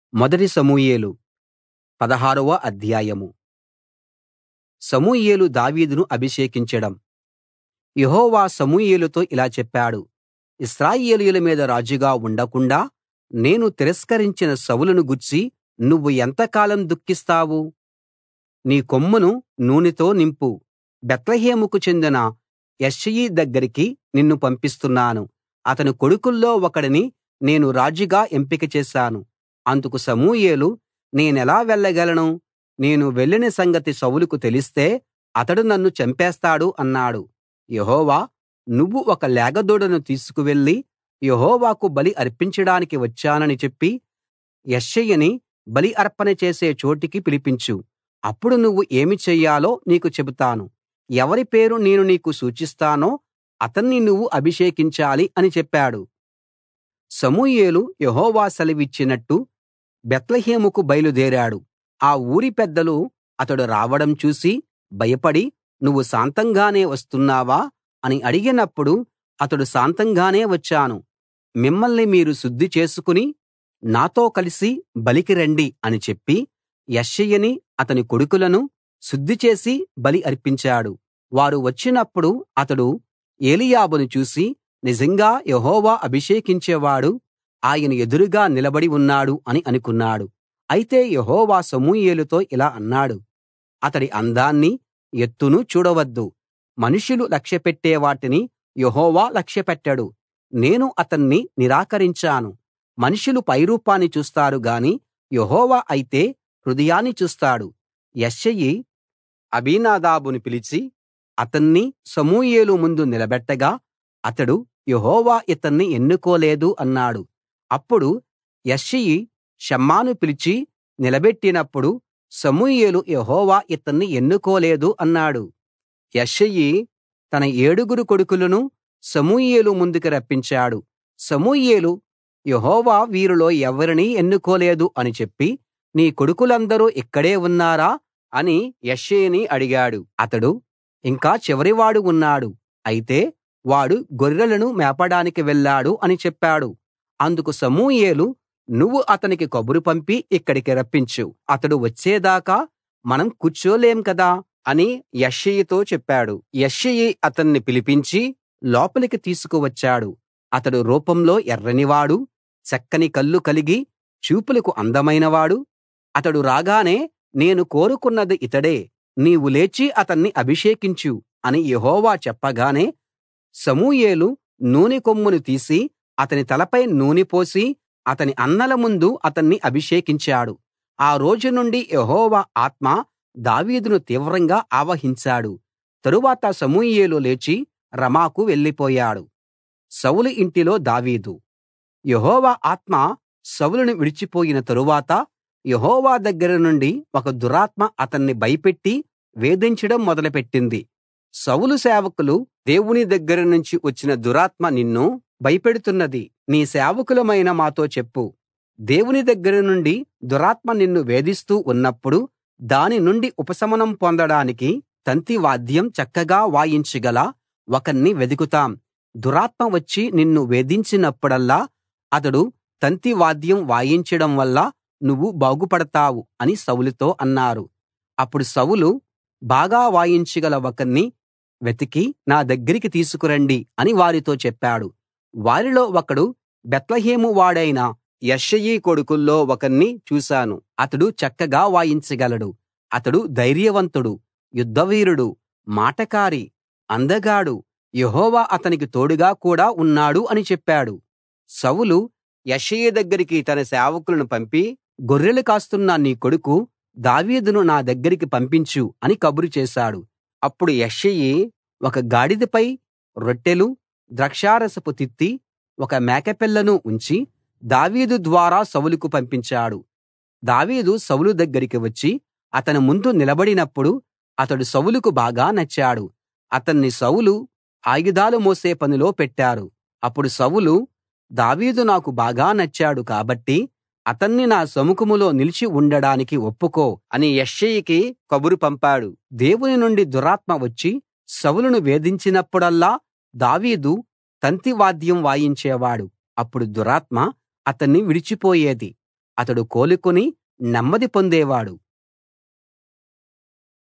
మొదటి సమూయేలు పదహారవ అధ్యాయం సమూయేలు దావీదును అభిషేకించడం యెహోవా సమూయేలుతో ఇలా చెప్పాడు ఇశ్రాయేలీయుల మీద రాజుగా ఉండకుండాా నేను తిరస్కరించిన సౌలును గూర్చి నువ్వు ఎంతకాలం దుఃఖిస్తావు నీ కొమ్మును నూనెతో నింపు బేత్లెహేముకు చెందిన యెష్షయి దగ్గరికి నిన్ను పంపిస్తున్నాను అతని కొడుకుల్లో ఒకడిని నేను రాజుగా ఎంపిక చేశాను అందుకు సమూయేలు నేనెలా వెళ్ళగలను నేను వెళ్ళిన సంగతి సౌలుకు తెలిస్తే అతడు నన్ను చంపేస్తాడు అన్నాడు యెహోవా నువ్వు ఒక లేగదూడను తీసుకువెళ్లి యెహోవాకు బలి అర్పించడానికి వచ్చానని చెప్పి యెష్షయిని బలి అర్పణ చేసే చోటికి పిలిపించు అప్పుడు నువ్వు ఏమి చెయ్యాలో నీకు చెబుతాను ఎవరి పేరు నేను నీకు సూచిస్తానో అతన్ని నువ్వు అభిషేకించాలి అని చెప్పాడు సమూయేలు యెహోవా సెలవిచ్చినట్టు బేత్లెహేముకు బయలుదేరాడు ఆ ఊరి పెద్దలు అతడు రావడం చూసి భయపడి నువ్వు శాంతంగానే వస్తున్నావా అని అడిగినప్పుడు అతడు శాంతంగానే వచ్చాను మిమ్మల్ని మీరు శుద్ధి చేసుకుని నాతో కలిసి బలికి రండి అని చెప్పి యెష్షయిని అతని కొడుకులను శుద్ధి చేసి బలి అర్పించాడు వారు వచ్చినప్పుడు అతడు ఏలీయాబును చూసి నిజంగా యెహోవా అభిషేకించేవాడు ఆయన ఎదురుగా నిలబడి ఉన్నాడు అని అనుకున్నాడు అయితే యెహోవా సమూయేలుతో ఇలా అన్నాడు అతడి అందాన్ని ఎత్తును చూడవద్దు మనుషులు లక్ష్యపెట్టే వాటిని యెహోవా లక్ష్యపెట్టడు నేను అతన్ని నిరాకరించాను మనుషులు పైరూపాన్ని చూస్తారు గాని యెహోవా అయితే హృదయాన్ని చూస్తాడు యెష్షయి అబీనాదాబును పిలిచి అతన్ని సమూయేలు ముందు నిలబెట్టగా అతడు యెహోవా ఇతన్ని ఎన్నుకోలేదు అన్నాడు అప్పుడు యెష్షయి షమ్మాను పిలిచి నిలబెట్టినప్పుడు సమూయేలు యెహోవా ఇతన్ని ఎన్నుకోలేదు అన్నాడు యెష్షయి తన ఏడుగురు కొడుకులను సమూయేలు ముందుకు రప్పించాడు సమూయేలు యెహోవా వీరిలో ఎవరినీ ఎన్నుకోలేదు అని చెప్పి నీ కొడుకులందరూ ఇక్కడే ఉన్నారా అని యెష్షయిని అడిగాడు అతడు ఇంకా చివరివాడు ఉన్నాడు అయితే వాడు గొర్రెలను మేపడానికి వెళ్ళాడు అని చెప్పాడు అందుకు సమూయేలు నువ్వు అతనికి కబురు పంపి ఇక్కడికి రప్పించు అతడు వచ్చేదాకా మనం కూర్చోలేం కదా అని యెష్షయితో చెప్పాడు యెష్షయి అతన్ని పిలిపించి లోపలికి తీసుకువచ్చాడు అతడు రూపంలో ఎర్రనివాడు చక్కని కళ్ళు కలిగి చూపులకు అందమైనవాడు అతడు రాగానే నేను కోరుకున్నది ఇతడే నీవు లేచి అతన్ని అభిషేకించు అని యెహోవా చెప్పగానే సమూయేలు నూనె కొమ్మును తీసి అతని తలపై నూనె పోసి అతని అన్నల ముందు అతన్ని అభిషేకించాడు ఆ రోజు నుండి యెహోవా ఆత్మ దావీదును తీవ్రంగా ఆవహించాడు తరువాత సమూయేలు లేచి రమాకు వెళ్ళిపోయాడు సౌలు ఇంటిలో దావీదు యెహోవా ఆత్మ సౌలును విడిచిపోయిన తరువాత యెహోవా దగ్గర నుండి ఒక దురాత్మ అతన్ని భయపెట్టి వేధించడం మొదలుపెట్టింది సౌలు సేవకులు దేవుని దగ్గర నుంచి వచ్చిన దురాత్మ నిన్ను భయపెడుతున్నది నీ సేవకులమైన మాతో చెప్పు దేవుని దగ్గర నుండి దురాత్మ నిన్ను వేధిస్తూ ఉన్నప్పుడు దాని నుండి ఉపశమనం పొందడానికి తంతి వాద్యం చక్కగా వాయించగల ఒకణ్ణి వెదుకుతాం దురాత్మ వచ్చి నిన్ను వేధించినప్పుడల్లా అతడు తంతి వాద్యం వాయించడం వల్ల నువ్వు బాగుపడతావు అని సౌలుతో అన్నారు అప్పుడు సౌలు బాగా వాయించగల ఒకణ్ణి వెతికి నా దగ్గరికి తీసుకురండి అని వారితో చెప్పాడు వారిలో ఒకడు బేత్లెహేము వాడైన యెష్షయి కొడుకుల్లో ఒకణ్ణి చూశాను అతడు చక్కగా వాయించగలడు అతడు ధైర్యవంతుడు యుద్ధవీరుడు మాటకారి అందగాడు యెహోవా అతనికి తోడుగా కూడా ఉన్నాడు అని చెప్పాడు సౌలు యెష్షయి దగ్గరికి తన సేవకులను పంపి గొర్రెలు కాస్తున్న నీ కొడుకు దావీదును నా దగ్గరికి పంపించు అని కబురు చేశాడు అప్పుడు యెష్షయి ఒక గాడిదపై రొట్టెలు ద్రాక్షారసపు తిత్తి ఒక మేకపిల్లను ఉంచి దావీదు ద్వారా సౌలుకు పంపించాడు దావీదు సౌలు దగ్గరికి వచ్చి అతని ముందు నిలబడినప్పుడు అతడు సౌలుకు బాగా నచ్చాడు అతన్ని సౌలు ఆయుధాలు మోసే పనిలో పెట్టారు అప్పుడు సౌలు దావీదు నాకు బాగా నచ్చాడు కాబట్టి అతన్ని నా సముఖంలో నిలిచి ఉండడానికి ఒప్పుకో అని యెష్షయికి కబురు పంపాడు దేవుని నుండి దురాత్మ వచ్చి సౌలును వేధించినప్పుడల్లా దావీదు తంతి వాద్యం వాయించేవాడు అప్పుడు దురాత్మ అతన్ని విడిచిపోయేది అతడు కోలుకుని నెమ్మది పొందేవాడు